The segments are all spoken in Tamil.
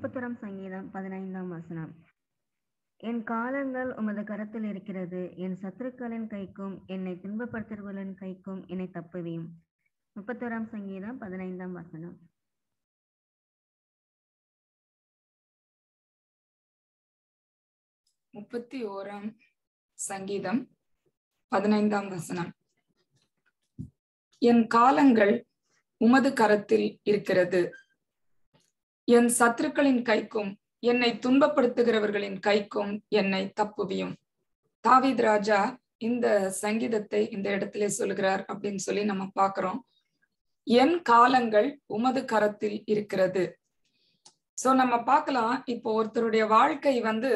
முப்பத்தொராம் சங்கீதம் பதினைந்தாம் வசனம் என் காலங்கள் உமது கரத்தில் இருக்கிறது என் சத்துருக்களின் கைக்கும் என்னை துன்பப்படுத்துகிறவர்களின் கைக்கும் என்னை தப்புவியும் முப்பத்தோராம் சங்கீதம் பதினைந்தாம் வசனம் முப்பத்தி ஓராம் சங்கீதம் பதினைந்தாம் வசனம் என் காலங்கள் உமது கரத்தில் இருக்கிறது என் சத்துருக்களின் கைக்கும் என்னை துன்பப்படுத்துகிறவர்களின் கைக்கும் என்னை தப்புவியும் தாவீத் ராஜா இந்த சங்கீதத்தை இந்த இடத்திலே சொல்லுகிறார் அப்படின்னு சொல்லி நம்ம பாக்குறோம் என் காலங்கள் உமது கரத்தில் இருக்கிறது சோ நம்ம பார்க்கலாம் இப்போ ஒருத்தருடைய வாழ்க்கை வந்து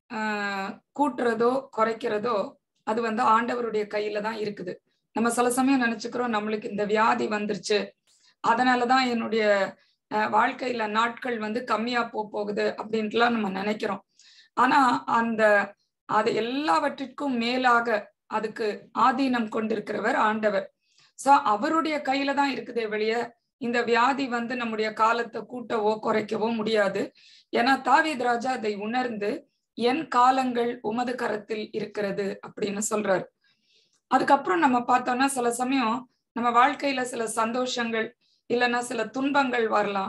ஆஹ் கூட்டுறதோ குறைக்கிறதோ அது வந்து ஆண்டவருடைய கையில தான் இருக்குது நம்ம சில சமயம் நினைச்சுக்கிறோம் நம்மளுக்கு இந்த வியாதி வந்துருச்சு அதனாலதான் என்னுடைய வாழ்க்கையில நாட்கள் வந்து கம்மியா போ போகுது அப்படின்ட்டுலாம் நம்ம நினைக்கிறோம் ஆனா அந்த அது எல்லாவற்றிற்கும் மேலாக அதுக்கு ஆதீனம் கொண்டிருக்கிறவர் ஆண்டவர் சோ அவருடைய கையில தான் இருக்குதே வெளிய இந்த வியாதி வந்து நம்முடைய காலத்தை கூட்டவோ குறைக்கவோ முடியாது ஏன்னா தாவீத் ராஜா அதை உணர்ந்து என் காலங்கள் உமது கரத்தில் இருக்கிறது அப்படின்னு சொல்றாரு அதுக்கப்புறம் நம்ம பார்த்தோம்னா சில சமயம் நம்ம வாழ்க்கையில சில சந்தோஷங்கள் இல்லைன்னா சில துன்பங்கள் வரலாம்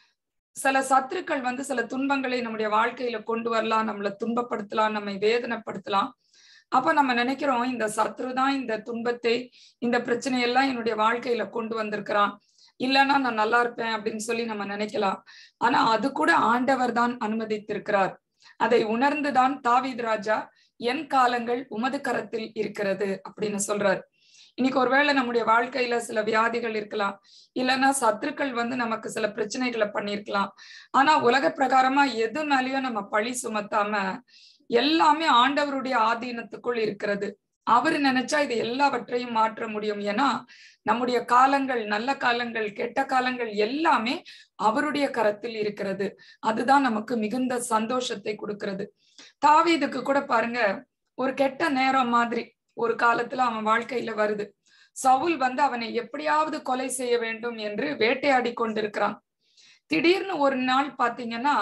சில சத்துருக்கள் வந்து சில துன்பங்களை நம்முடைய வாழ்க்கையில கொண்டு வரலாம் நம்மளை துன்பப்படுத்தலாம் நம்மை வேதனைப்படுத்தலாம் அப்ப நம்ம நினைக்கிறோம் இந்த சத்ரு தான் இந்த துன்பத்தை இந்த பிரச்சனையெல்லாம் என்னுடைய வாழ்க்கையில கொண்டு வந்திருக்கிறான் இல்லைன்னா நான் நல்லா இருப்பேன் அப்படின்னு சொல்லி நம்ம நினைக்கலாம் ஆனா அது கூட ஆண்டவர் தான் அனுமதித்திருக்கிறார் அதை உணர்ந்துதான் தாவீத் ராஜா என் காலங்கள் உமது கரத்தில் இருக்கிறது அப்படின்னு சொல்றாரு இன்னைக்கு ஒருவேளை நம்முடைய வாழ்க்கையில சில வியாதிகள் இருக்கலாம் இல்லைன்னா சத்துருக்கள் வந்து நமக்கு சில பிரச்சனைகளை பண்ணிருக்கலாம் ஆனா உலக பிரகாரமா எது மேலேயும் நம்ம பழி சுமத்தாம எல்லாமே ஆண்டவருடைய ஆதீனத்துக்குள் இருக்கிறது அவரு நினைச்சா இது எல்லாவற்றையும் மாற்ற முடியும் ஏன்னா நம்முடைய காலங்கள் நல்ல காலங்கள் கெட்ட காலங்கள் எல்லாமே அவருடைய கரத்தில் இருக்கிறது அதுதான் நமக்கு மிகுந்த சந்தோஷத்தை கொடுக்கிறது தாவீதுக்கு கூட பாருங்க ஒரு கெட்ட நேரம் மாதிரி ஒரு காலத்துல அவன் வாழ்க்கையில வருது சவுல் வந்து அவனை எப்படியாவது கொலை செய்ய வேண்டும் என்று வேட்டையாடி கொண்டிருக்கிறான் திடீர்னு ஒரு நாள் பாத்தீங்கன்னா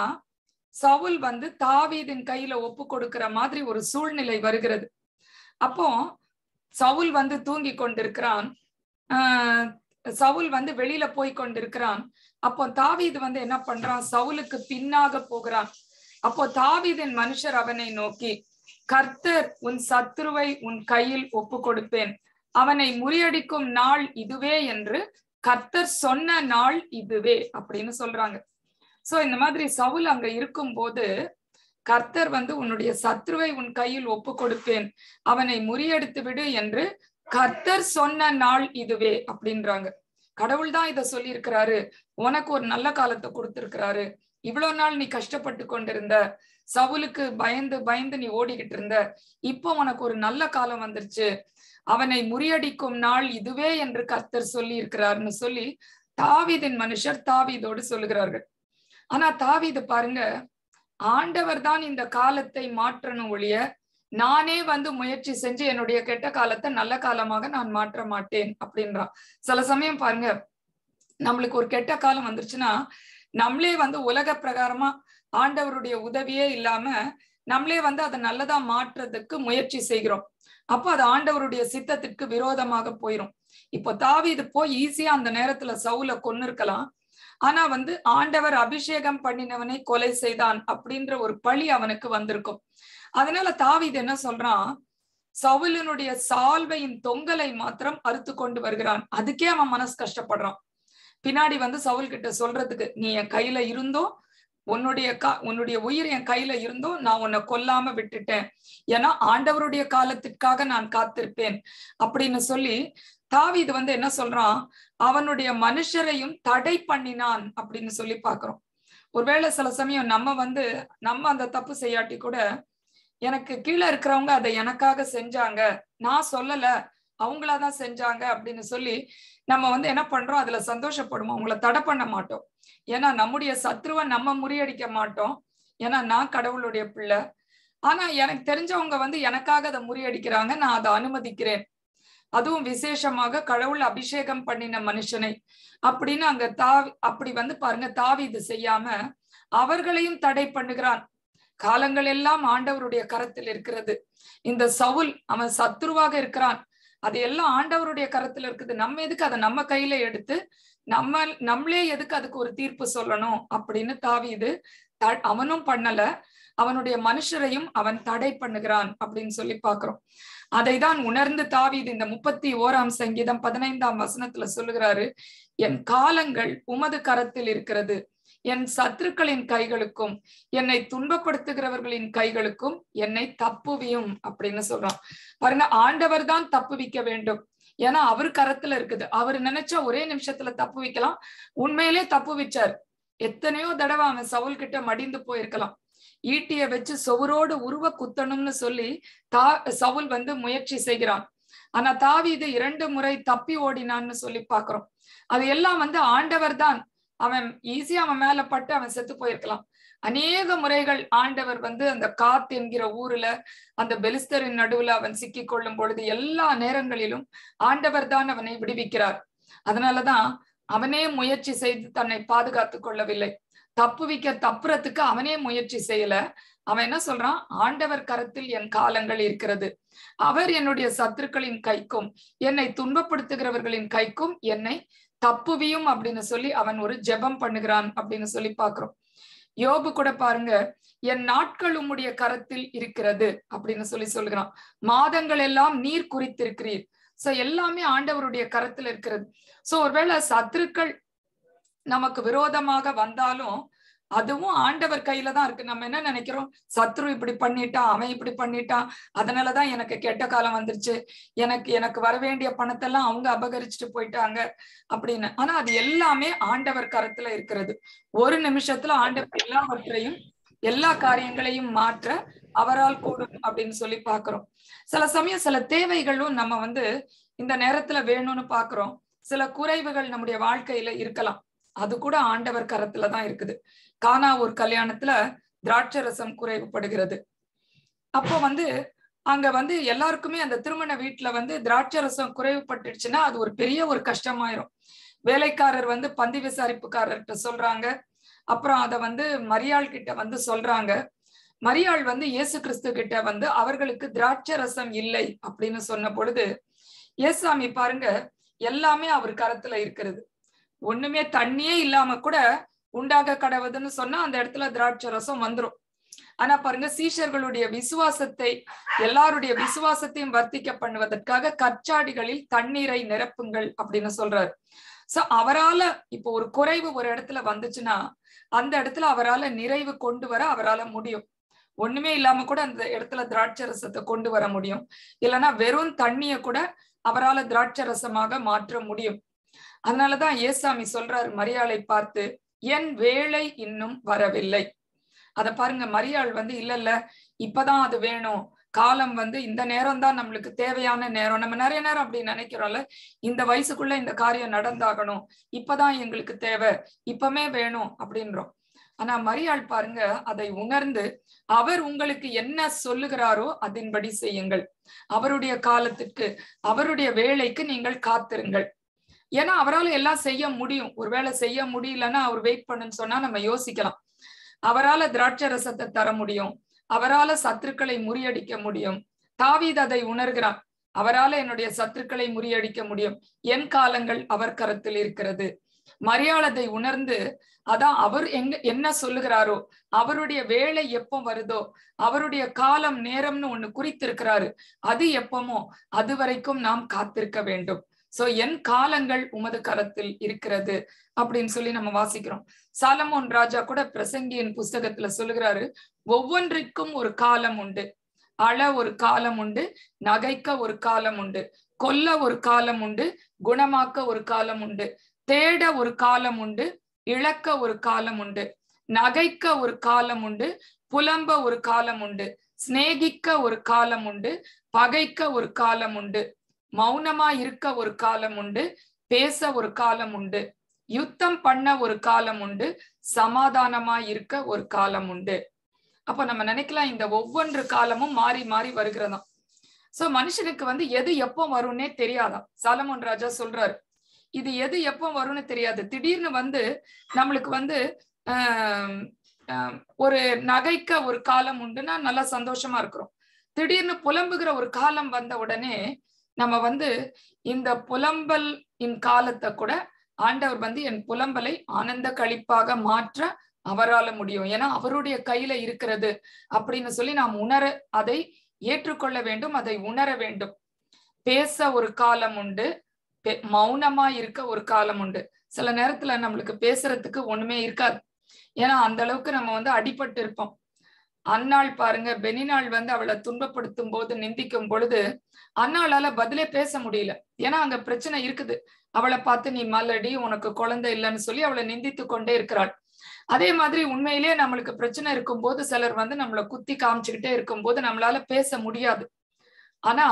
சவுல் வந்து தாவீதின் கையில ஒப்பு கொடுக்கிற மாதிரி ஒரு சூழ்நிலை வருகிறது அப்போ சவுல் வந்து தூங்கி கொண்டிருக்கிறான் ஆஹ் சவுல் வந்து வெளியில போய் கொண்டிருக்கிறான் அப்போ தாவீது வந்து என்ன பண்றான் சவுலுக்கு பின்னாக போகிறான் அப்போ தாவீதின் மனுஷர் அவனை நோக்கி கர்த்தர் உன் சத்ருவை உன் கையில் ஒப்பு கொடுப்பேன் அவனை முறியடிக்கும் நாள் இதுவே என்று கர்த்தர் சொன்ன நாள் இதுவே அப்படின்னு சொல்றாங்க சோ இந்த மாதிரி சவுல் அங்க இருக்கும் போது கர்த்தர் வந்து உன்னுடைய சத்ருவை உன் கையில் ஒப்பு கொடுப்பேன் அவனை முறியடித்து விடு என்று கர்த்தர் சொன்ன நாள் இதுவே அப்படின்றாங்க கடவுள் தான் இதை சொல்லி இருக்கிறாரு உனக்கு ஒரு நல்ல காலத்தை கொடுத்திருக்கிறாரு இவ்வளவு நாள் நீ கஷ்டப்பட்டு கொண்டிருந்த சவுலுக்கு பயந்து பயந்து நீ ஓடிக்கிட்டு இருந்த இப்போ உனக்கு ஒரு நல்ல காலம் வந்துருச்சு அவனை முறியடிக்கும் நாள் இதுவே என்று கர்த்தர் சொல்லி இருக்கிறார்னு சொல்லி தாவீதின் மனுஷர் தாவீதோடு சொல்லுகிறார்கள் ஆனா தாவீது பாருங்க ஆண்டவர் தான் இந்த காலத்தை மாற்றணும் ஒழிய நானே வந்து முயற்சி செஞ்சு என்னுடைய கெட்ட காலத்தை நல்ல காலமாக நான் மாற்ற மாட்டேன் அப்படின்றான் சில சமயம் பாருங்க நம்மளுக்கு ஒரு கெட்ட காலம் வந்துருச்சுன்னா நம்மளே வந்து உலக பிரகாரமா ஆண்டவருடைய உதவியே இல்லாம நம்மளே வந்து அதை நல்லதா மாற்றுறதுக்கு முயற்சி செய்கிறோம் அப்போ அது ஆண்டவருடைய சித்தத்திற்கு விரோதமாக போயிரும் இப்போ தாவீது போய் ஈஸியா அந்த நேரத்துல சவுல கொன்னு இருக்கலாம் ஆனா வந்து ஆண்டவர் அபிஷேகம் பண்ணினவனை கொலை செய்தான் அப்படின்ற ஒரு பழி அவனுக்கு வந்திருக்கும் அதனால தாவீது என்ன சொல்றான் சவுலினுடைய சால்வையின் தொங்கலை மாத்திரம் அறுத்து கொண்டு வருகிறான் அதுக்கே அவன் மனசு கஷ்டப்படுறான் பின்னாடி வந்து சவுல் கிட்ட சொல்றதுக்கு நீ என் கையில இருந்தோ உன்னுடைய கா உன்னுடைய உயிர் என் கையில இருந்தோ நான் உன்னை கொல்லாம விட்டுட்டேன் ஏன்னா ஆண்டவருடைய காலத்திற்காக நான் காத்திருப்பேன் அப்படின்னு சொல்லி தாவீது வந்து என்ன சொல்றான் அவனுடைய மனுஷரையும் தடை பண்ணினான் அப்படின்னு சொல்லி பாக்குறோம் ஒருவேளை சில சமயம் நம்ம வந்து நம்ம அந்த தப்பு செய்யாட்டி கூட எனக்கு கீழே இருக்கிறவங்க அதை எனக்காக செஞ்சாங்க நான் சொல்லல அவங்களாதான் செஞ்சாங்க அப்படின்னு சொல்லி நம்ம வந்து என்ன பண்றோம் அதுல சந்தோஷப்படுவோம் அவங்கள தடை பண்ண மாட்டோம் ஏன்னா நம்முடைய சத்ருவை நம்ம முறியடிக்க மாட்டோம் ஏன்னா நான் கடவுளுடைய பிள்ளை ஆனா எனக்கு தெரிஞ்சவங்க வந்து எனக்காக அதை முறியடிக்கிறாங்க நான் அதை அனுமதிக்கிறேன் அதுவும் விசேஷமாக கடவுள் அபிஷேகம் பண்ணின மனுஷனை அப்படின்னு அங்க தாவி அப்படி வந்து பாருங்க தாவி இது செய்யாம அவர்களையும் தடை பண்ணுகிறான் காலங்கள் எல்லாம் ஆண்டவருடைய கரத்தில் இருக்கிறது இந்த சவுல் அவன் சத்ருவாக இருக்கிறான் அது எல்லாம் ஆண்டவருடைய கரத்துல இருக்குது நம்ம எதுக்கு அதை நம்ம கையில எடுத்து நம்ம நம்மளே எதுக்கு அதுக்கு ஒரு தீர்ப்பு சொல்லணும் அப்படின்னு தாவிது அவனும் பண்ணல அவனுடைய மனுஷரையும் அவன் தடை பண்ணுகிறான் அப்படின்னு சொல்லி பாக்குறோம் அதை தான் உணர்ந்து தாவிது இந்த முப்பத்தி ஓராம் சங்கீதம் பதினைந்தாம் வசனத்துல சொல்லுகிறாரு என் காலங்கள் உமது கரத்தில் இருக்கிறது என் சத்துருக்களின் கைகளுக்கும் என்னை துன்பப்படுத்துகிறவர்களின் கைகளுக்கும் என்னை தப்புவியும் அப்படின்னு சொல்றான் பாருங்க ஆண்டவர் தான் தப்புவிக்க வேண்டும் ஏன்னா அவர் கரத்துல இருக்குது அவர் நினைச்சா ஒரே நிமிஷத்துல தப்பு வைக்கலாம் உண்மையிலே தப்பு வச்சார் எத்தனையோ தடவை அவன் சவுல் கிட்ட மடிந்து போயிருக்கலாம் ஈட்டிய வச்சு சுவரோடு உருவ குத்தணும்னு சொல்லி தா சவுல் வந்து முயற்சி செய்கிறான் ஆனா தாவீது இரண்டு முறை தப்பி ஓடினான்னு சொல்லி பாக்குறோம் அது எல்லாம் வந்து ஆண்டவர் தான் அவன் ஈஸியா அவன் மேல பட்டு அவன் செத்து போயிருக்கலாம் அநேக முறைகள் ஆண்டவர் வந்து அந்த காத் என்கிற ஊர்ல அந்த பெலிஸ்தரின் நடுவுல அவன் சிக்கி கொள்ளும் பொழுது எல்லா நேரங்களிலும் ஆண்டவர் தான் அவனை விடுவிக்கிறார் அதனாலதான் அவனே முயற்சி செய்து தன்னை பாதுகாத்து கொள்ளவில்லை தப்புவிக்க தப்புறதுக்கு அவனே முயற்சி செய்யல அவன் என்ன சொல்றான் ஆண்டவர் கரத்தில் என் காலங்கள் இருக்கிறது அவர் என்னுடைய சத்துருக்களின் கைக்கும் என்னை துன்பப்படுத்துகிறவர்களின் கைக்கும் என்னை தப்புவியும் அப்படின்னு சொல்லி அவன் ஒரு ஜெபம் பண்ணுகிறான் அப்படின்னு சொல்லி பாக்குறோம் யோபு கூட பாருங்க என் நாட்கள் உம்முடைய கரத்தில் இருக்கிறது அப்படின்னு சொல்லி சொல்லுகிறான் மாதங்கள் எல்லாம் நீர் குறித்திருக்கிறீர் சோ எல்லாமே ஆண்டவருடைய கரத்துல இருக்கிறது சோ ஒருவேளை சத்துருக்கள் நமக்கு விரோதமாக வந்தாலும் அதுவும் ஆண்டவர் கையில தான் இருக்கு நம்ம என்ன நினைக்கிறோம் சத்ரு இப்படி பண்ணிட்டான் அவன் இப்படி பண்ணிட்டான் அதனாலதான் எனக்கு கெட்ட காலம் வந்துருச்சு எனக்கு எனக்கு வர வேண்டிய பணத்தெல்லாம் அவங்க அபகரிச்சுட்டு போயிட்டாங்க அப்படின்னு ஆனா அது எல்லாமே ஆண்டவர் கரத்துல இருக்கிறது ஒரு நிமிஷத்துல ஆண்டவர் எல்லாவற்றையும் எல்லா காரியங்களையும் மாற்ற அவரால் கூடும் அப்படின்னு சொல்லி பாக்குறோம் சில சமயம் சில தேவைகளும் நம்ம வந்து இந்த நேரத்துல வேணும்னு பாக்குறோம் சில குறைவுகள் நம்முடைய வாழ்க்கையில இருக்கலாம் அது கூட ஆண்டவர் கரத்துல தான் இருக்குது கானா ஒரு கல்யாணத்துல திராட்சை ரசம் குறைவுபடுகிறது அப்போ வந்து அங்க வந்து எல்லாருக்குமே அந்த திருமண வீட்டுல வந்து திராட்சை ரசம் குறைவுபட்டுடுச்சுன்னா அது ஒரு பெரிய ஒரு கஷ்டமாயிரும் வேலைக்காரர் வந்து பந்தி விசாரிப்புக்காரர்கிட்ட சொல்றாங்க அப்புறம் அதை வந்து மரியாள் கிட்ட வந்து சொல்றாங்க மரியாள் வந்து இயேசு கிறிஸ்து கிட்ட வந்து அவர்களுக்கு திராட்சை ரசம் இல்லை அப்படின்னு சொன்ன பொழுது ஏசாமி பாருங்க எல்லாமே அவர் கரத்துல இருக்கிறது ஒண்ணுமே தண்ணியே இல்லாம கூட உண்டாக கடவுதுன்னு சொன்னா அந்த இடத்துல திராட்சை ரசம் வந்துரும் ஆனா பாருங்க சீஷர்களுடைய விசுவாசத்தை எல்லாருடைய விசுவாசத்தையும் வர்த்திக்க பண்ணுவதற்காக கச்சாடிகளில் தண்ணீரை நிரப்புங்கள் அப்படின்னு சொல்றாரு சோ அவரால இப்போ ஒரு குறைவு ஒரு இடத்துல வந்துச்சுன்னா அந்த இடத்துல அவரால நிறைவு கொண்டு வர அவரால முடியும் ஒண்ணுமே இல்லாம கூட அந்த இடத்துல திராட்சை ரசத்தை கொண்டு வர முடியும் இல்லைன்னா வெறும் தண்ணிய கூட அவரால திராட்சை ரசமாக மாற்ற முடியும் அதனாலதான் ஏசாமி சொல்றாரு மரியாளை பார்த்து என் வேலை இன்னும் வரவில்லை அத பாருங்க மரியாள் வந்து இல்ல இல்ல இப்பதான் அது வேணும் காலம் வந்து இந்த நேரம் தான் நம்மளுக்கு தேவையான நேரம் நம்ம நிறைய நேரம் அப்படி நினைக்கிறோம்ல இந்த வயசுக்குள்ள இந்த காரியம் நடந்தாகணும் இப்பதான் எங்களுக்கு தேவை இப்பமே வேணும் அப்படின்றோம் ஆனா மரியாள் பாருங்க அதை உணர்ந்து அவர் உங்களுக்கு என்ன சொல்லுகிறாரோ அதன்படி செய்யுங்கள் அவருடைய காலத்திற்கு அவருடைய வேலைக்கு நீங்கள் காத்திருங்கள் ஏன்னா அவரால் எல்லாம் செய்ய முடியும் ஒருவேளை செய்ய முடியலன்னா அவர் வெயிட் பண்ணுன்னு சொன்னா நம்ம யோசிக்கலாம் அவரால திராட்சை ரசத்தை தர முடியும் அவரால சத்துருக்களை முறியடிக்க முடியும் தாவீத் அதை உணர்கிறான் அவரால என்னுடைய சத்துருக்களை முறியடிக்க முடியும் என் காலங்கள் அவர் கரத்தில் இருக்கிறது மரியாதை உணர்ந்து அதான் அவர் எங்க என்ன சொல்லுகிறாரோ அவருடைய வேலை எப்போ வருதோ அவருடைய காலம் நேரம்னு ஒண்ணு குறித்திருக்கிறாரு அது எப்பமோ அது வரைக்கும் நாம் காத்திருக்க வேண்டும் சோ என் காலங்கள் உமது கரத்தில் இருக்கிறது அப்படின்னு சொல்லி நம்ம வாசிக்கிறோம் சாலமோன் ராஜா கூட பிரசங்கியின் புஸ்தகத்துல சொல்லுகிறாரு ஒவ்வொன்றிற்கும் ஒரு காலம் உண்டு அழ ஒரு காலம் உண்டு நகைக்க ஒரு காலம் உண்டு கொல்ல ஒரு காலம் உண்டு குணமாக்க ஒரு காலம் உண்டு தேட ஒரு காலம் உண்டு இழக்க ஒரு காலம் உண்டு நகைக்க ஒரு காலம் உண்டு புலம்ப ஒரு காலம் உண்டு சிநேகிக்க ஒரு காலம் உண்டு பகைக்க ஒரு காலம் உண்டு மௌனமா இருக்க ஒரு காலம் உண்டு பேச ஒரு காலம் உண்டு யுத்தம் பண்ண ஒரு காலம் உண்டு சமாதானமா இருக்க ஒரு காலம் உண்டு அப்ப நம்ம நினைக்கலாம் இந்த ஒவ்வொன்று காலமும் மாறி மாறி வருகிறதாம் சோ மனுஷனுக்கு வந்து எது எப்போ வரும்னே தெரியாதாம் சாலமோன் ராஜா சொல்றாரு இது எது எப்போ வரும்னு தெரியாது திடீர்னு வந்து நம்மளுக்கு வந்து ஆஹ் ஒரு நகைக்க ஒரு காலம் உண்டுன்னா நல்லா சந்தோஷமா இருக்கிறோம் திடீர்னு புலம்புகிற ஒரு காலம் வந்த உடனே நம்ம வந்து இந்த புலம்பல் இன் காலத்தை கூட ஆண்டவர் வந்து என் புலம்பலை ஆனந்த கழிப்பாக மாற்ற அவரால முடியும் ஏன்னா அவருடைய கையில இருக்கிறது அப்படின்னு சொல்லி நாம் உணர அதை ஏற்றுக்கொள்ள வேண்டும் அதை உணர வேண்டும் பேச ஒரு காலம் உண்டு மௌனமா இருக்க ஒரு காலம் உண்டு சில நேரத்துல நம்மளுக்கு பேசுறதுக்கு ஒண்ணுமே இருக்காது ஏன்னா அந்த அளவுக்கு நம்ம வந்து அடிபட்டு இருப்போம் அன்னாள் பாருங்க பெனினாள் வந்து அவளை துன்பப்படுத்தும் போது நிந்திக்கும் பொழுது அன்னாளால பதிலே பேச முடியல ஏன்னா அங்க பிரச்சனை இருக்குது அவளை பார்த்து நீ மல்லடி உனக்கு குழந்தை இல்லைன்னு சொல்லி அவளை நிந்தித்து கொண்டே இருக்கிறாள் அதே மாதிரி உண்மையிலேயே நம்மளுக்கு பிரச்சனை இருக்கும் போது சிலர் வந்து நம்மளை குத்தி காமிச்சுக்கிட்டே இருக்கும் போது நம்மளால பேச முடியாது ஆனா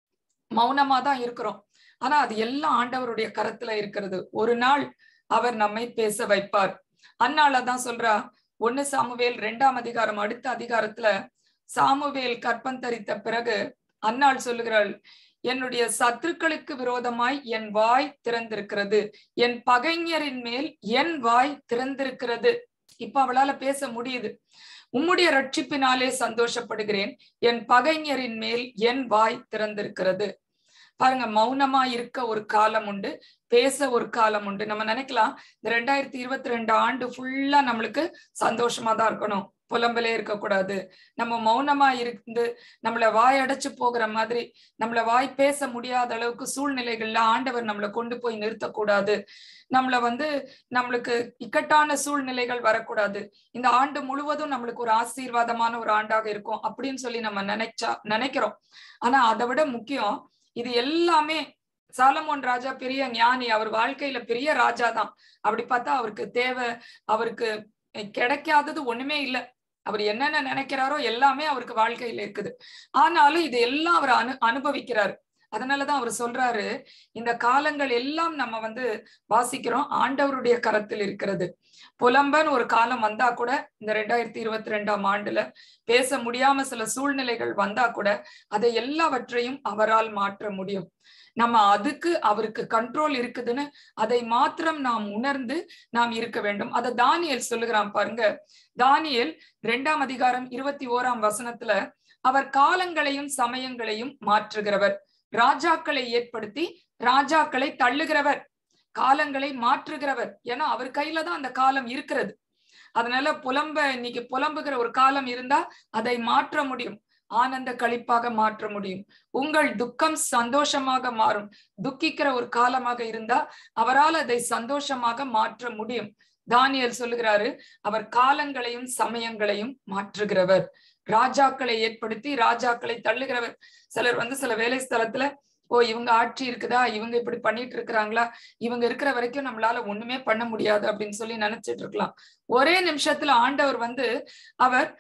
மௌனமா தான் இருக்கிறோம் ஆனா அது எல்லாம் ஆண்டவருடைய கரத்துல இருக்கிறது ஒரு நாள் அவர் நம்மை பேச வைப்பார் அன்னால தான் சொல்றா ஒண்ணு சாமுவேல் ரெண்டாம் அதிகாரம் அடுத்த அதிகாரத்துல சாமுவேல் கற்பந்தரித்த பிறகு அன்னாள் சொல்லுகிறாள் என்னுடைய சத்துருக்களுக்கு விரோதமாய் என் வாய் திறந்திருக்கிறது என் பகைஞரின் மேல் என் வாய் திறந்திருக்கிறது இப்ப அவளால பேச முடியுது உம்முடைய ரட்சிப்பினாலே சந்தோஷப்படுகிறேன் என் பகைஞரின் மேல் என் வாய் திறந்திருக்கிறது பாருங்க மௌனமா இருக்க ஒரு காலம் உண்டு பேச ஒரு காலம் உண்டு நம்ம நினைக்கலாம் இந்த ரெண்டாயிரத்தி இருபத்தி ரெண்டு ஆண்டு ஃபுல்லா நம்மளுக்கு சந்தோஷமா தான் இருக்கணும் புலம்பலே இருக்கக்கூடாது நம்ம மௌனமா இருந்து நம்மள வாய் அடைச்சு போகிற மாதிரி நம்மள வாய் பேச முடியாத அளவுக்கு சூழ்நிலைகள்ல ஆண்டவர் நம்மளை கொண்டு போய் நிறுத்தக்கூடாது நம்மள வந்து நம்மளுக்கு இக்கட்டான சூழ்நிலைகள் வரக்கூடாது இந்த ஆண்டு முழுவதும் நம்மளுக்கு ஒரு ஆசீர்வாதமான ஒரு ஆண்டாக இருக்கும் அப்படின்னு சொல்லி நம்ம நினைச்சா நினைக்கிறோம் ஆனா அதை விட முக்கியம் இது எல்லாமே சாலமோன் ராஜா பெரிய ஞானி அவர் வாழ்க்கையில பெரிய ராஜா தான் அப்படி பார்த்தா அவருக்கு தேவை அவருக்கு கிடைக்காதது ஒண்ணுமே இல்லை அவர் என்னென்ன நினைக்கிறாரோ எல்லாமே அவருக்கு வாழ்க்கையில இருக்குது ஆனாலும் இது எல்லாம் அவர் அனு அனுபவிக்கிறாரு அதனாலதான் அவர் சொல்றாரு இந்த காலங்கள் எல்லாம் நம்ம வந்து வாசிக்கிறோம் ஆண்டவருடைய கரத்தில் இருக்கிறது புலம்பன் ஒரு காலம் வந்தா கூட இந்த ரெண்டாயிரத்தி இருபத்தி ரெண்டாம் ஆண்டுல பேச முடியாம சில சூழ்நிலைகள் வந்தா கூட அதை எல்லாவற்றையும் அவரால் மாற்ற முடியும் நம்ம அதுக்கு அவருக்கு கண்ட்ரோல் இருக்குதுன்னு அதை மாத்திரம் நாம் உணர்ந்து நாம் இருக்க வேண்டும் அதை தானியல் சொல்லுகிறான் பாருங்க தானியல் ரெண்டாம் அதிகாரம் இருபத்தி ஓராம் வசனத்துல அவர் காலங்களையும் சமயங்களையும் மாற்றுகிறவர் ராஜாக்களை ஏற்படுத்தி ராஜாக்களை தள்ளுகிறவர் காலங்களை மாற்றுகிறவர் ஏன்னா அவர் கையில தான் அந்த காலம் இருக்கிறது அதனால புலம்ப இன்னைக்கு புலம்புகிற ஒரு காலம் இருந்தா அதை மாற்ற முடியும் ஆனந்த கழிப்பாக மாற்ற முடியும் உங்கள் துக்கம் சந்தோஷமாக மாறும் துக்கிக்கிற ஒரு காலமாக இருந்தா அவரால் அதை சந்தோஷமாக மாற்ற முடியும் தானியல் சொல்லுகிறாரு அவர் காலங்களையும் சமயங்களையும் மாற்றுகிறவர் ராஜாக்களை ஏற்படுத்தி ராஜாக்களை தள்ளுகிறவர் சிலர் வந்து சில வேலை ஸ்தலத்துல ஓ இவங்க ஆட்சி இருக்குதா இவங்க இப்படி பண்ணிட்டு இருக்கிறாங்களா இவங்க இருக்கிற வரைக்கும் நம்மளால ஒண்ணுமே பண்ண முடியாது அப்படின்னு சொல்லி நினைச்சிட்டு இருக்கலாம் ஒரே நிமிஷத்துல ஆண்டவர் வந்து அவர்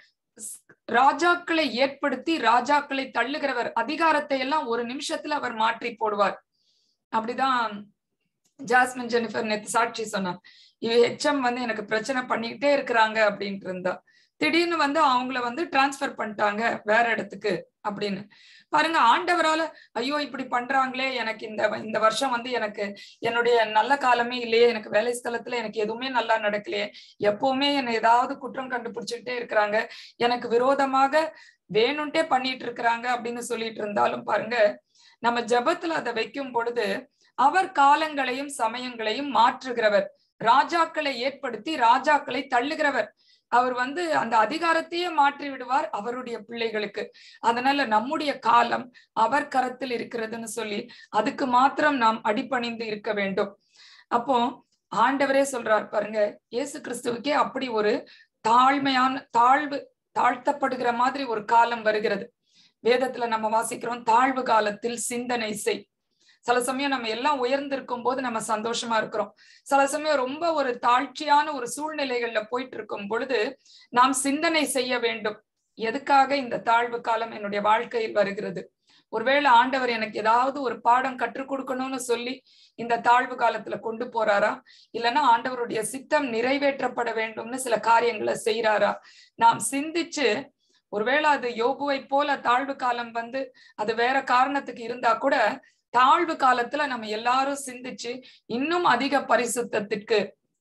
ராஜாக்களை ஏற்படுத்தி ராஜாக்களை தள்ளுகிறவர் அதிகாரத்தை எல்லாம் ஒரு நிமிஷத்துல அவர் மாற்றி போடுவார் அப்படிதான் ஜாஸ்மின் ஜெனிஃபர் நேத்து சாட்சி சொன்னான் இவ ஹெச்எம் வந்து எனக்கு பிரச்சனை பண்ணிக்கிட்டே இருக்கிறாங்க அப்படின்ட்டு இருந்தா திடீர்னு வந்து அவங்கள வந்து டிரான்ஸ்பர் பண்ணிட்டாங்க வேற இடத்துக்கு அப்படின்னு பாருங்க ஆண்டவரால ஐயோ இப்படி பண்றாங்களே எனக்கு இந்த இந்த வருஷம் வந்து எனக்கு என்னுடைய நல்ல காலமே இல்லையே எனக்கு வேலை ஸ்தலத்துல எனக்கு எதுவுமே நல்லா நடக்கலையே எப்பவுமே என்னை ஏதாவது குற்றம் கண்டுபிடிச்சுக்கிட்டே இருக்கிறாங்க எனக்கு விரோதமாக வேணும்ட்டே பண்ணிட்டு இருக்கிறாங்க அப்படின்னு சொல்லிட்டு இருந்தாலும் பாருங்க நம்ம ஜபத்துல அதை வைக்கும் பொழுது அவர் காலங்களையும் சமயங்களையும் மாற்றுகிறவர் ராஜாக்களை ஏற்படுத்தி ராஜாக்களை தள்ளுகிறவர் அவர் வந்து அந்த அதிகாரத்தையே மாற்றி விடுவார் அவருடைய பிள்ளைகளுக்கு அதனால நம்முடைய காலம் அவர் கரத்தில் இருக்கிறதுன்னு சொல்லி அதுக்கு மாத்திரம் நாம் அடிப்பணிந்து இருக்க வேண்டும் அப்போ ஆண்டவரே சொல்றார் பாருங்க இயேசு கிறிஸ்துவுக்கே அப்படி ஒரு தாழ்மையான தாழ்வு தாழ்த்தப்படுகிற மாதிரி ஒரு காலம் வருகிறது வேதத்துல நம்ம வாசிக்கிறோம் தாழ்வு காலத்தில் சிந்தனை செய் சில சமயம் நம்ம எல்லாம் உயர்ந்திருக்கும் போது நம்ம சந்தோஷமா இருக்கிறோம் சில சமயம் ரொம்ப ஒரு தாழ்ச்சியான ஒரு சூழ்நிலைகள்ல போயிட்டு இருக்கும் பொழுது நாம் சிந்தனை செய்ய வேண்டும் எதுக்காக இந்த தாழ்வு காலம் என்னுடைய வாழ்க்கையில் வருகிறது ஒருவேளை ஆண்டவர் எனக்கு ஏதாவது ஒரு பாடம் கற்றுக் கொடுக்கணும்னு சொல்லி இந்த தாழ்வு காலத்துல கொண்டு போறாரா இல்லைன்னா ஆண்டவருடைய சித்தம் நிறைவேற்றப்பட வேண்டும்னு சில காரியங்களை செய்யறாரா நாம் சிந்திச்சு ஒருவேளை அது யோகுவை போல தாழ்வு காலம் வந்து அது வேற காரணத்துக்கு இருந்தா கூட தாழ்வு காலத்துல நம்ம எல்லாரும் சிந்திச்சு இன்னும் அதிக பரிசுத்தத்திற்கு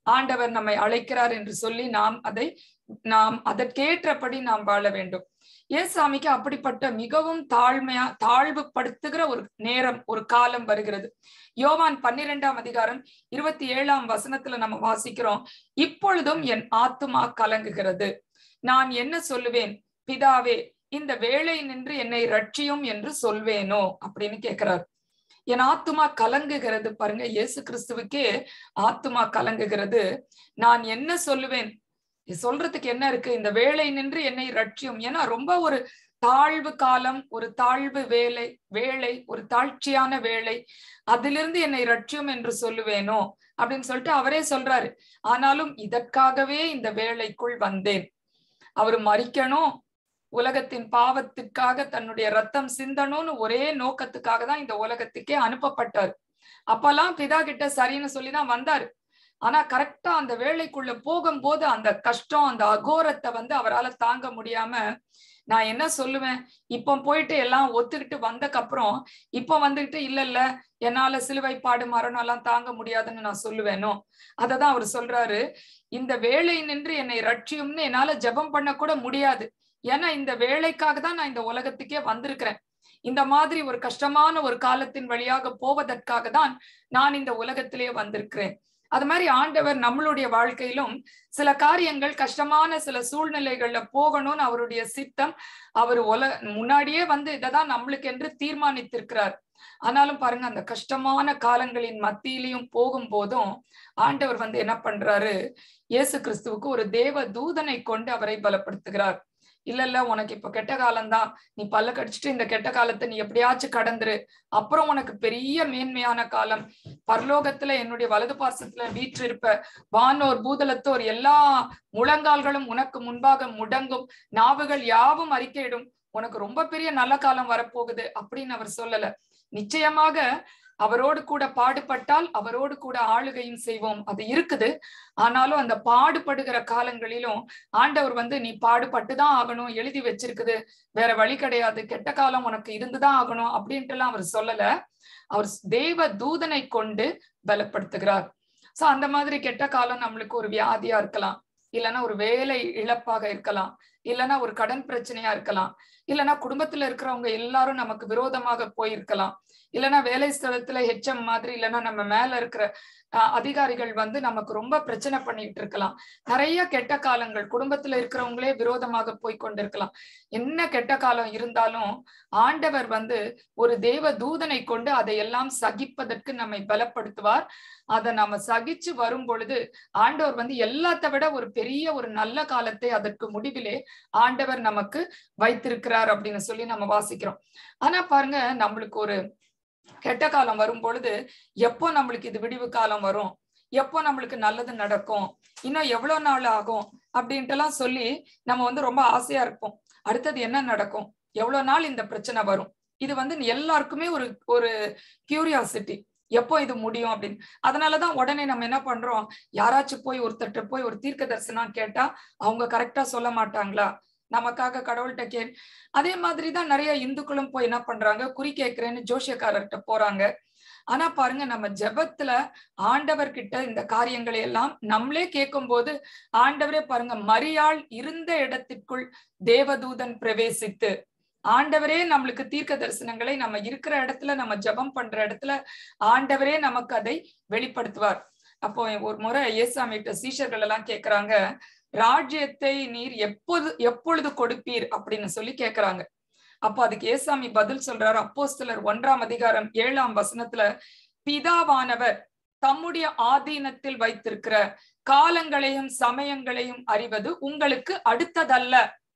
ஆண்டவர் நம்மை அழைக்கிறார் என்று சொல்லி நாம் அதை நாம் அதற்கேற்றபடி நாம் வாழ வேண்டும் ஏசாமிக்கு அப்படிப்பட்ட மிகவும் தாழ்மையா தாழ்வுபடுத்துகிற ஒரு நேரம் ஒரு காலம் வருகிறது யோவான் பன்னிரெண்டாம் அதிகாரம் இருபத்தி ஏழாம் வசனத்துல நம்ம வாசிக்கிறோம் இப்பொழுதும் என் ஆத்துமா கலங்குகிறது நான் என்ன சொல்லுவேன் பிதாவே இந்த வேலை நின்று என்னை ரட்சியும் என்று சொல்வேனோ அப்படின்னு கேட்கிறார் என் ஆத்துமா கலங்குகிறது பாருங்க இயேசு கிறிஸ்துவுக்கே ஆத்துமா கலங்குகிறது நான் என்ன சொல்லுவேன் சொல்றதுக்கு என்ன இருக்கு இந்த வேலை நின்று என்னை ரட்சியும் ஏன்னா ரொம்ப ஒரு தாழ்வு காலம் ஒரு தாழ்வு வேலை வேலை ஒரு தாழ்ச்சியான வேலை அதிலிருந்து என்னை ரட்சியும் என்று சொல்லுவேனோ அப்படின்னு சொல்லிட்டு அவரே சொல்றாரு ஆனாலும் இதற்காகவே இந்த வேலைக்குள் வந்தேன் அவர் மறிக்கணும் உலகத்தின் பாவத்துக்காக தன்னுடைய ரத்தம் சிந்தணும்னு ஒரே நோக்கத்துக்காக தான் இந்த உலகத்துக்கே அனுப்பப்பட்டார் அப்பெல்லாம் பிதா கிட்ட சரின்னு சொல்லிதான் வந்தாரு ஆனா கரெக்டா அந்த வேலைக்குள்ள போகும்போது அந்த கஷ்டம் அந்த அகோரத்தை வந்து அவரால் தாங்க முடியாம நான் என்ன சொல்லுவேன் இப்போ போயிட்டு எல்லாம் ஒத்துக்கிட்டு வந்தக்கப்புறம் இப்ப வந்துகிட்டு இல்ல இல்ல என்னால சிலுவை பாடு மரணம் எல்லாம் தாங்க முடியாதுன்னு நான் சொல்லுவேனோ அததான் அவர் சொல்றாரு இந்த வேலை நின்று என்னை ரட்சியும்னு என்னால ஜெபம் பண்ண கூட முடியாது ஏன்னா இந்த வேலைக்காக தான் நான் இந்த உலகத்துக்கே வந்திருக்கிறேன் இந்த மாதிரி ஒரு கஷ்டமான ஒரு காலத்தின் வழியாக போவதற்காக தான் நான் இந்த உலகத்திலே வந்திருக்கிறேன் அது மாதிரி ஆண்டவர் நம்மளுடைய வாழ்க்கையிலும் சில காரியங்கள் கஷ்டமான சில சூழ்நிலைகள்ல போகணும்னு அவருடைய சித்தம் அவர் உல முன்னாடியே வந்து இதைதான் நம்மளுக்கு என்று தீர்மானித்திருக்கிறார் ஆனாலும் பாருங்க அந்த கஷ்டமான காலங்களின் மத்தியிலையும் போகும் போதும் ஆண்டவர் வந்து என்ன பண்றாரு இயேசு கிறிஸ்துவுக்கு ஒரு தேவ தூதனை கொண்டு அவரை பலப்படுத்துகிறார் இல்ல இல்ல உனக்கு இப்ப கெட்ட காலம்தான் நீ பல்ல கடிச்சிட்டு இந்த கெட்ட காலத்தை நீ எப்படியாச்சும் கடந்துரு அப்புறம் உனக்கு பெரிய மேன்மையான காலம் பரலோகத்துல என்னுடைய வலது பாசத்துல வீற்றிருப்ப வானோர் பூதலத்தோர் எல்லா முழங்கால்களும் உனக்கு முன்பாக முடங்கும் நாவுகள் யாவும் அறிக்கையிடும் உனக்கு ரொம்ப பெரிய நல்ல காலம் வரப்போகுது அப்படின்னு அவர் சொல்லல நிச்சயமாக அவரோடு கூட பாடுபட்டால் அவரோடு கூட ஆளுகையும் செய்வோம் அது இருக்குது ஆனாலும் அந்த பாடுபடுகிற காலங்களிலும் ஆண்டவர் வந்து நீ பாடுபட்டுதான் ஆகணும் எழுதி வச்சிருக்குது வேற வழி கிடையாது கெட்ட காலம் உனக்கு இருந்துதான் ஆகணும் அப்படின்ட்டு எல்லாம் அவர் சொல்லல அவர் தேவ தூதனை கொண்டு பலப்படுத்துகிறார் சோ அந்த மாதிரி கெட்ட காலம் நம்மளுக்கு ஒரு வியாதியா இருக்கலாம் இல்லைன்னா ஒரு வேலை இழப்பாக இருக்கலாம் இல்லைன்னா ஒரு கடன் பிரச்சனையா இருக்கலாம் இல்லைன்னா குடும்பத்துல இருக்கிறவங்க எல்லாரும் நமக்கு விரோதமாக போயிருக்கலாம் இல்லைன்னா வேலை ஸ்தலத்துல ஹெச்எம் மாதிரி இல்லைன்னா நம்ம மேல இருக்கிற அதிகாரிகள் வந்து நமக்கு ரொம்ப பிரச்சனை பண்ணிட்டு இருக்கலாம் நிறைய கெட்ட காலங்கள் குடும்பத்துல இருக்கிறவங்களே விரோதமாக போய் கொண்டிருக்கலாம் என்ன கெட்ட காலம் இருந்தாலும் ஆண்டவர் வந்து ஒரு தேவ தூதனை கொண்டு அதையெல்லாம் சகிப்பதற்கு நம்மை பலப்படுத்துவார் அதை நாம சகிச்சு வரும் பொழுது ஆண்டவர் வந்து எல்லாத்த விட ஒரு பெரிய ஒரு நல்ல காலத்தை அதற்கு முடிவிலே ஆண்டவர் நமக்கு வைத்திருக்கிறார் அப்படின்னு சொல்லி நம்ம வாசிக்கிறோம் ஆனா பாருங்க நம்மளுக்கு ஒரு கெட்ட காலம் வரும் பொழுது எப்போ நம்மளுக்கு இது விடிவு காலம் வரும் எப்போ நம்மளுக்கு நல்லது நடக்கும் இன்னும் எவ்வளவு நாள் ஆகும் அப்படின்ட்டு எல்லாம் சொல்லி நம்ம வந்து ரொம்ப ஆசையா இருப்போம் அடுத்தது என்ன நடக்கும் எவ்வளவு நாள் இந்த பிரச்சனை வரும் இது வந்து எல்லாருக்குமே ஒரு ஒரு கியூரியாசிட்டி எப்போ இது முடியும் அப்படின்னு அதனாலதான் உடனே நம்ம என்ன பண்றோம் யாராச்சும் போய் ஒருத்தட்ட போய் ஒரு தீர்க்க தரிசனம் கேட்டா அவங்க கரெக்டா சொல்ல மாட்டாங்களா நமக்காக கடவுள்கிட்ட கே அதே மாதிரிதான் நிறைய இந்துக்களும் போய் என்ன பண்றாங்க குறி கேட்கிறேன்னு ஜோசியக்காரர்கிட்ட போறாங்க ஆனா பாருங்க நம்ம ஜெபத்துல ஆண்டவர்கிட்ட இந்த காரியங்களை எல்லாம் நம்மளே கேட்கும் போது ஆண்டவரே பாருங்க மரியாள் இருந்த இடத்திற்குள் தேவதூதன் பிரவேசித்து ஆண்டவரே நம்மளுக்கு தீர்க்க தரிசனங்களை நம்ம இருக்கிற இடத்துல நம்ம ஜபம் பண்ற இடத்துல ஆண்டவரே நமக்கு அதை வெளிப்படுத்துவார் அப்போ ஒரு முறை இயேசாமிட்ட சீஷர்கள் எல்லாம் கேக்குறாங்க ராஜ்யத்தை நீர் எப்போது எப்பொழுது கொடுப்பீர் அப்படின்னு சொல்லி கேக்குறாங்க அப்போ அதுக்கு ஏசாமி பதில் சொல்றாரு அப்போ சிலர் ஒன்றாம் அதிகாரம் ஏழாம் வசனத்துல பிதாவானவர் தம்முடைய ஆதீனத்தில் வைத்திருக்கிற காலங்களையும் சமயங்களையும் அறிவது உங்களுக்கு அடுத்ததல்ல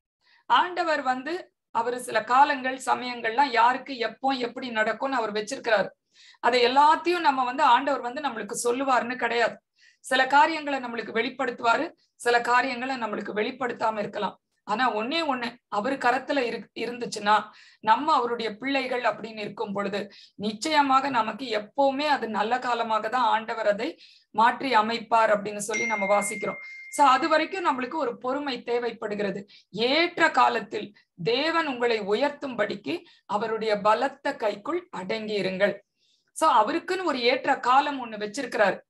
ஆண்டவர் வந்து அவர் சில காலங்கள் சமயங்கள்லாம் யாருக்கு எப்போ எப்படி நடக்கும்னு அவர் வச்சிருக்கிறாரு அதை எல்லாத்தையும் நம்ம வந்து ஆண்டவர் வந்து நம்மளுக்கு சொல்லுவாருன்னு கிடையாது சில காரியங்களை நம்மளுக்கு வெளிப்படுத்துவாரு சில காரியங்களை நம்மளுக்கு வெளிப்படுத்தாம இருக்கலாம் ஆனா ஒன்னே ஒண்ணு அவர் கரத்துல இரு இருந்துச்சுன்னா நம்ம அவருடைய பிள்ளைகள் அப்படின்னு இருக்கும் பொழுது நிச்சயமாக நமக்கு எப்பவுமே அது நல்ல காலமாக தான் ஆண்டவர் அதை மாற்றி அமைப்பார் அப்படின்னு சொல்லி நம்ம வாசிக்கிறோம் சோ அது வரைக்கும் நம்மளுக்கு ஒரு பொறுமை தேவைப்படுகிறது ஏற்ற காலத்தில் தேவன் உங்களை உயர்த்தும்படிக்கு அவருடைய பலத்த கைக்குள் அடங்கி இருங்கள் சோ அவருக்குன்னு ஒரு ஏற்ற காலம் ஒண்ணு வச்சிருக்கிறாரு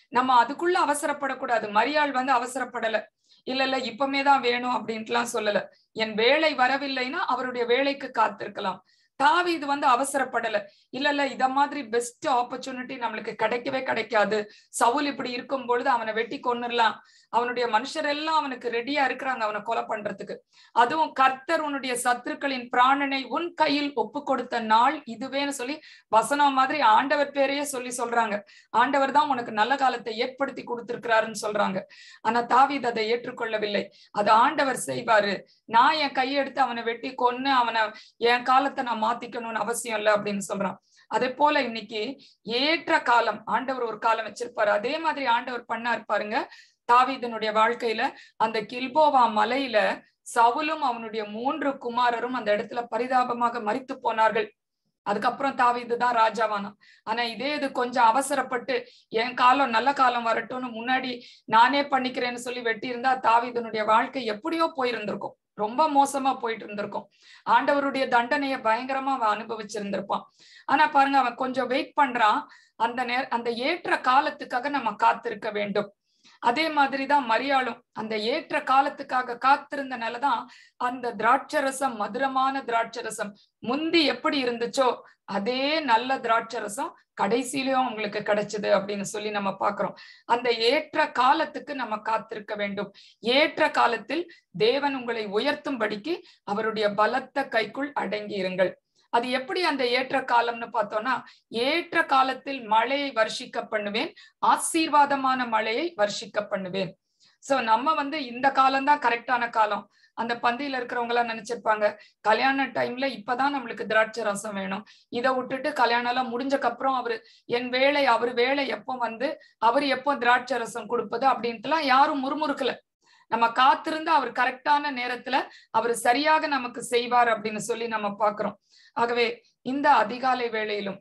நம்ம அதுக்குள்ள அவசரப்படக்கூடாது மரியாள் வந்து அவசரப்படல இல்ல இல்ல இப்பமே தான் வேணும் அப்படின்ட்டுலாம் சொல்லல என் வேலை வரவில்லைன்னா அவருடைய வேலைக்கு காத்திருக்கலாம் தாவி இது வந்து அவசரப்படல இல்ல இல்ல இத மாதிரி பெஸ்ட் ஆப்பர்ச்சுனிட்டி நம்மளுக்கு கிடைக்கவே கிடைக்காது சவுல் இப்படி இருக்கும் பொழுது அவனை வெட்டி கொன்னுடலாம் அவனுடைய மனுஷர் எல்லாம் அவனுக்கு ரெடியா இருக்கிறாங்க அவனை கொலை பண்றதுக்கு அதுவும் கர்த்தர் உன்னுடைய சத்துருக்களின் பிராணனை உன் கையில் ஒப்பு கொடுத்த நாள் இதுவேன்னு சொல்லி வசனம் மாதிரி ஆண்டவர் பேரையே சொல்லி சொல்றாங்க ஆண்டவர் தான் உனக்கு நல்ல காலத்தை ஏற்படுத்தி கொடுத்திருக்கிறாருன்னு சொல்றாங்க ஆனா தாவீது அதை ஏற்றுக்கொள்ளவில்லை அது ஆண்டவர் செய்வாரு நான் என் கையெடுத்து அவனை வெட்டி கொன்னு அவனை என் காலத்தை நான் மாத்திக்கணும்னு அவசியம் இல்லை அப்படின்னு சொல்றான் அதே போல இன்னைக்கு ஏற்ற காலம் ஆண்டவர் ஒரு காலம் வச்சிருப்பாரு அதே மாதிரி ஆண்டவர் பண்ணாரு பாருங்க தாவீதனுடைய வாழ்க்கையில அந்த கில்போவா மலையில சவுலும் அவனுடைய மூன்று குமாரரும் அந்த இடத்துல பரிதாபமாக மறித்து போனார்கள் அதுக்கப்புறம் தாவீது தான் ராஜாவானான் ஆனா இதே இது கொஞ்சம் அவசரப்பட்டு என் காலம் நல்ல காலம் வரட்டும்னு முன்னாடி நானே பண்ணிக்கிறேன்னு சொல்லி வெட்டி இருந்தா தாவீதனுடைய வாழ்க்கை எப்படியோ போயிருந்திருக்கும் ரொம்ப மோசமா போயிட்டு இருந்திருக்கும் ஆண்டவருடைய தண்டனைய பயங்கரமா அவன் அனுபவிச்சிருந்திருப்பான் ஆனா பாருங்க அவன் கொஞ்சம் வெயிட் பண்றான் அந்த நேர அந்த ஏற்ற காலத்துக்காக நம்ம காத்திருக்க வேண்டும் அதே மாதிரிதான் மரியாளும் அந்த ஏற்ற காலத்துக்காக காத்திருந்தனாலதான் அந்த திராட்சரசம் மதுரமான திராட்சரசம் முந்தி எப்படி இருந்துச்சோ அதே நல்ல திராட்சரசம் கடைசியிலயும் அவங்களுக்கு கிடைச்சது அப்படின்னு சொல்லி நம்ம பாக்குறோம் அந்த ஏற்ற காலத்துக்கு நம்ம காத்திருக்க வேண்டும் ஏற்ற காலத்தில் தேவன் உங்களை உயர்த்தும்படிக்கு அவருடைய பலத்த கைக்குள் அடங்கி இருங்கள் அது எப்படி அந்த ஏற்ற காலம்னு பார்த்தோம்னா ஏற்ற காலத்தில் மழையை வர்ஷிக்க பண்ணுவேன் ஆசீர்வாதமான மழையை வர்ஷிக்க பண்ணுவேன் சோ நம்ம வந்து இந்த காலம்தான் கரெக்டான காலம் அந்த பந்தியில இருக்கிறவங்க எல்லாம் நினைச்சிருப்பாங்க கல்யாண டைம்ல இப்பதான் நம்மளுக்கு திராட்சை ரசம் வேணும் இதை விட்டுட்டு கல்யாணம் எல்லாம் முடிஞ்சக்கு அப்புறம் அவரு என் வேலை அவர் வேலை எப்போ வந்து அவர் எப்போ திராட்சை ரசம் கொடுப்பது அப்படின்ட்டுலாம் யாரும் முறுமுறுக்கல நம்ம காத்திருந்து அவர் கரெக்டான நேரத்துல அவர் சரியாக நமக்கு செய்வார் அப்படின்னு சொல்லி நம்ம பாக்குறோம் ஆகவே இந்த அதிகாலை வேளையிலும்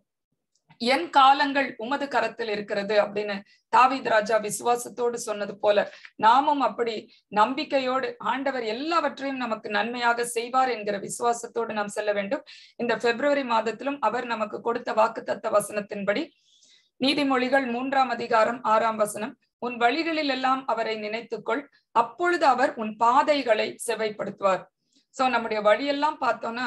என் காலங்கள் உமது கரத்தில் இருக்கிறது அப்படின்னு தாவீத் ராஜா விசுவாசத்தோடு சொன்னது போல நாமும் அப்படி நம்பிக்கையோடு ஆண்டவர் எல்லாவற்றையும் நமக்கு நன்மையாக செய்வார் என்கிற விசுவாசத்தோடு நாம் செல்ல வேண்டும் இந்த பிப்ரவரி மாதத்திலும் அவர் நமக்கு கொடுத்த வாக்குத்தத்த வசனத்தின்படி நீதிமொழிகள் மூன்றாம் அதிகாரம் ஆறாம் வசனம் உன் வழிகளில் எல்லாம் அவரை நினைத்துக்கொள் அப்பொழுது அவர் உன் பாதைகளை செவைப்படுத்துவார் சோ நம்முடைய வழியெல்லாம் பார்த்தோம்னா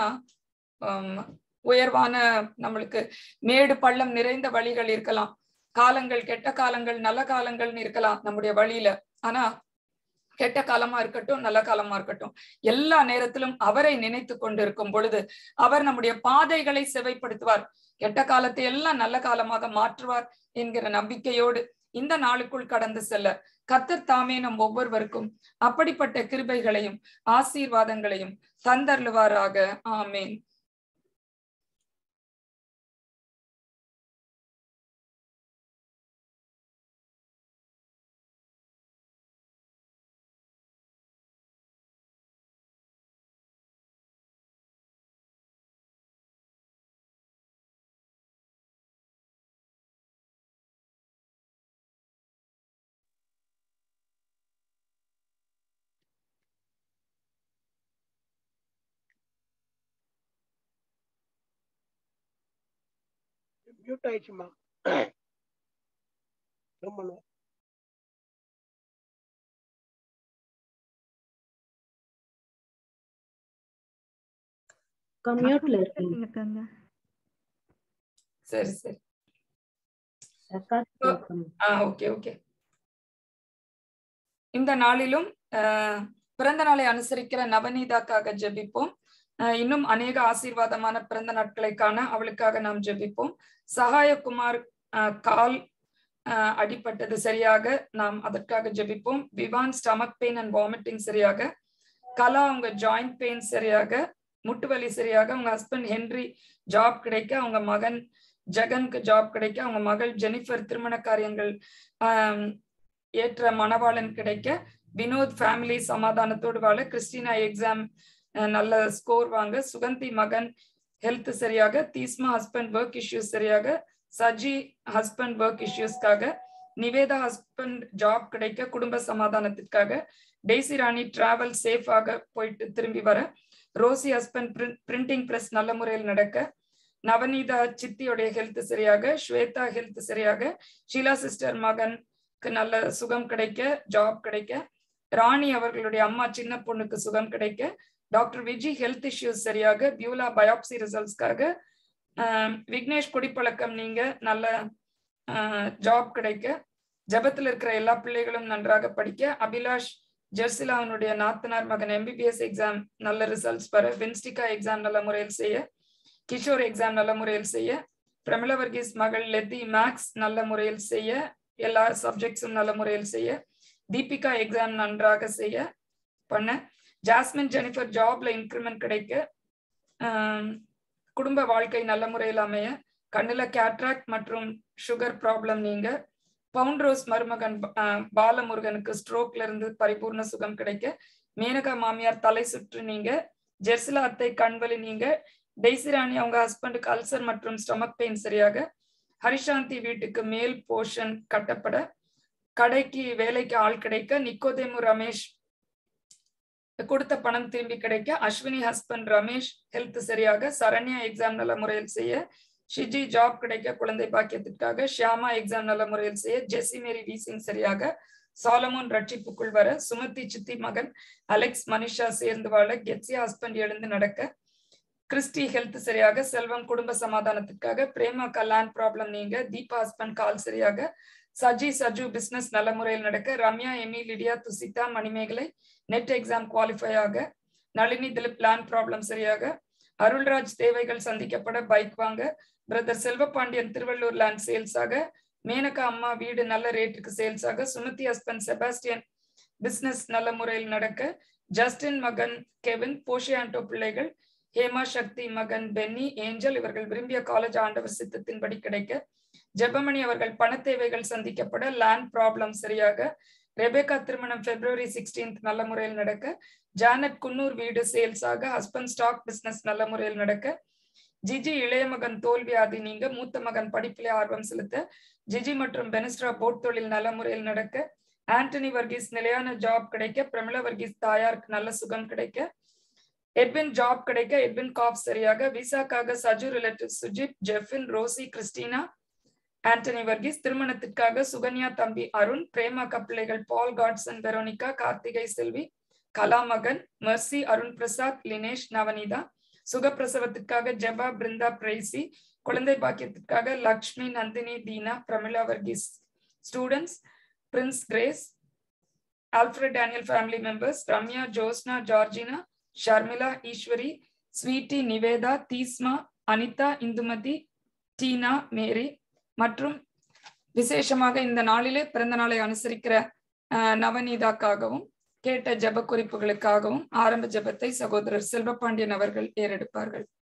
உயர்வான நம்மளுக்கு மேடு பள்ளம் நிறைந்த வழிகள் இருக்கலாம் காலங்கள் கெட்ட காலங்கள் நல்ல காலங்கள்னு இருக்கலாம் நம்முடைய வழியில ஆனா கெட்ட காலமா இருக்கட்டும் நல்ல காலமா இருக்கட்டும் எல்லா நேரத்திலும் அவரை நினைத்து கொண்டிருக்கும் பொழுது அவர் நம்முடைய பாதைகளை செவைப்படுத்துவார் கெட்ட காலத்தை எல்லாம் நல்ல காலமாக மாற்றுவார் என்கிற நம்பிக்கையோடு இந்த நாளுக்குள் கடந்து செல்ல கத்தர் தாமே நம் ஒவ்வொருவருக்கும் அப்படிப்பட்ட கிருபைகளையும் ஆசீர்வாதங்களையும் தந்தருளுவாராக ஆமேன் மியூட் ஆயிடுச்சுமா ரொம்ப கம்யூட்ல இருக்கீங்க இருக்காங்க சரி சரி ரெக்கார்ட் கேட்கணும் ஆ ஓகே ஓகே இந்த நாளிலும் ஆஹ் பிறந்த நாளை அனுசரிக்கிற நவநீதாக்காக ஜெபிப்போம் ஆஹ் இன்னும் அநேக ஆசீர்வாதமான பிறந்த நாட்களை காண அவளுக்காக நாம் ஜெபிப்போம் சகாயகுமார் ஆஹ் கால் ஆஹ் அடிபட்டது சரியாக நாம் அதற்காக ஜெபிப்போம் Vivaan stomach pain and vomiting சரியாக கலா அவங்க ஜாயிண்ட் பெயின் சரியாக முட்டு வலி சரியாக அவங்க ஹஸ்பண்ட் ஹென்றி ஜாப் கிடைக்க அவங்க மகன் ஜெகனுக்கு ஜாப் கிடைக்க அவங்க மகள் ஜெனிஃபர் திருமண காரியங்கள் ஆஹ் ஏற்ற மணவாளன் கிடைக்க வினோத் ஃபேமிலி சமாதானத்தோடு வாழ கிறிஸ்டினா எக்ஸாம் நல்ல ஸ்கோர் வாங்க சுகந்தி மகன் ஹெல்த் சரியாக தீஸ்மா ஹஸ்பண்ட் ஒர்க் இஷ்யூஸ் சரியாக சஜி ஹஸ்பண்ட் ஒர்க் இஷ்யூஸ்க்காக நிவேதா ஹஸ்பண்ட் ஜாப் கிடைக்க குடும்ப சமாதானத்திற்காக டெய்சி ராணி டிராவல் சேஃபாக போயிட்டு திரும்பி வர ரோசி ஹஸ்பண்ட் பிரிண்டிங் பிரஸ் நல்ல முறையில் நடக்க நவநீதா சித்தியோடைய ஹெல்த் சரியாக ஸ்வேதா ஹெல்த் சரியாக ஷீலா சிஸ்டர் மகன் நல்ல சுகம் கிடைக்க ஜாப் கிடைக்க ராணி அவர்களுடைய அம்மா சின்ன பொண்ணுக்கு சுகம் கிடைக்க டாக்டர் விஜி ஹெல்த் இஷ்யூஸ் சரியாக பியூலா பயாப்சி ரிசல்ட்ஸ்க்காக விக்னேஷ் குடிப்பழக்கம் நீங்க நல்ல ஜாப் கிடைக்க ஜபத்தில் இருக்கிற எல்லா பிள்ளைகளும் நன்றாக படிக்க அபிலாஷ் ஜெர்சிலா அவனுடைய நாத்தனார் மகன் எம்பிபிஎஸ் எக்ஸாம் நல்ல ரிசல்ட்ஸ் பெற வின்ஸ்டிகா எக்ஸாம் நல்ல முறையில் செய்ய கிஷோர் எக்ஸாம் நல்ல முறையில் செய்ய பிரமிள வர்கீஸ் மகள் லெத்தி மேக்ஸ் நல்ல முறையில் செய்ய எல்லா சப்ஜெக்ட்ஸும் நல்ல முறையில் செய்ய தீபிகா எக்ஸாம் நன்றாக செய்ய பண்ண ஜாஸ்மின் ஜெனிஃபர் ஜாப்ல இன்க்ரிமெண்ட் கிடைக்க குடும்ப வாழ்க்கை நல்ல முறையில் அமைய கண்ணுல கேட்ராக்ட் மற்றும் சுகர் ப்ராப்ளம் நீங்க பவுண்ட் ரோஸ் மருமகன் பாலமுருகனுக்கு ஸ்ட்ரோக்ல இருந்து பரிபூர்ண சுகம் கிடைக்க மேனகா மாமியார் தலை சுற்று நீங்க ஜெர்சிலா அத்தை கண்வலி நீங்க டெய்சிராணி அவங்க ஹஸ்பண்டுக்கு அல்சர் மற்றும் ஸ்டொமக் பெயின் சரியாக ஹரிசாந்தி வீட்டுக்கு மேல் போர்ஷன் கட்டப்பட கடைக்கு வேலைக்கு ஆள் கிடைக்க நிக்கோதேமு ரமேஷ் கொடுத்த பணம் திரும்பி கிடைக்க அஸ்வினி ஹஸ்பண்ட் ரமேஷ் ஹெல்த் சரியாக சரண்யா எக்ஸாம் நல்ல முறையில் செய்ய ஷிஜி ஜாப் கிடைக்க குழந்தை பாக்கியத்திற்காக ஷியாமா எக்ஸாம் நல்ல முறையில் செய்ய ஜெசி மேரி வீசிங் சரியாக சாலமோன் ரட்சிப்புக்குள் வர சுமதி சித்தி மகன் அலெக்ஸ் மனிஷா சேர்ந்து வாழ கெட்சி ஹஸ்பண்ட் எழுந்து நடக்க கிறிஸ்டி ஹெல்த் சரியாக செல்வம் குடும்ப சமாதானத்திற்காக பிரேமா லேண்ட் ப்ராப்ளம் நீங்க தீபா ஹஸ்பண்ட் கால் சரியாக சஜி சஜு பிசினஸ் நல்ல முறையில் நடக்க Ramya Amy Lydia Thusitha Manimegalai NET exam qualify ஆக நளினி திலீப் லேண்ட் ப்ராப்ளம் சரியாக அருள்ராஜ் தேவைகள் சந்திக்கப்பட பைக் வாங்க brother Selvapandian Thiruvallur land sales ஆக மேனகா அம்மா வீடு நல்ல ரேட்டுக்கு சேல்ஸ் ஆக சுமதி ஹஸ்பண்ட் செபாஸ்டியன் பிசினஸ் நல்ல முறையில் நடக்க ஜஸ்டின் மகன் கெவின் போஷியாண்டோ பிள்ளைகள் ஹேமா சக்தி மகன் பென்னி ஏஞ்சல் இவர்கள் விரும்பிய காலேஜ் ஆண்டவர் சித்தத்தின்படி கிடைக்க ஜெபமணி அவர்கள் பண தேவைகள் சந்திக்கப்பட லேண்ட் ப்ராப்ளம் சரியாக ரெபேகா திருமணம் பிப்ரவரி சிக்ஸ்டீன்த் நல்ல முறையில் நடக்க ஜானட் குன்னூர் வீடு சேல்ஸ் ஆக ஹஸ்பண்ட் ஸ்டாக் பிசினஸ் நல்ல முறையில் நடக்க ஜிஜி இளைய மகன் தோல்வியாதி நீங்க மூத்த மகன் படிப்பிலே ஆர்வம் செலுத்த ஜிஜி மற்றும் பெனிஸ்ட்ரா போட் தொழில் நல்ல முறையில் நடக்க ஆண்டனி வர்கீஸ் நிலையான ஜாப் கிடைக்க பிரமிளா வர்கீஸ் தாயாருக்கு நல்ல சுகம் கிடைக்க எட்வின் ஜாப் கிடைக்க எட்வின் காப் சரியாக விசாக்காக Saju relative Sujith Jefin Rosie Christina Antony Varghese திருமணத்திற்காக சுகன்யா தம்பி அருண் பிரேமா கப்பிள்ளைகள் Paul Godson Veronica Karthigai Selvi கலாமகன் மெர்சி அருண் பிரசாத் லினேஷ் நவனிதா சுகப்பிரசவத்திற்காக ஜெபா பிருந்தா பிரைசி குழந்தை பாக்கியத்திற்காக Lakshmi Nandhini Deena Pramila Varghese students Prince Grace Alfred Daniel family members Ramya Josna Georgina Sharmila Eswari Sweety Nivetha Theesma Anitha Indumathi Tina Mary மற்றும் விசேஷமாக இந்த நாளிலே பிறந்த நாளை அனுசரிக்கிற நவநீதாக்காகவும் கேட்ட ஜப குறிப்புகளுக்காகவும் ஆரம்ப ஜபத்தை சகோதரர் செல்வபாண்டியன் அவர்கள் ஏறெடுப்பார்கள்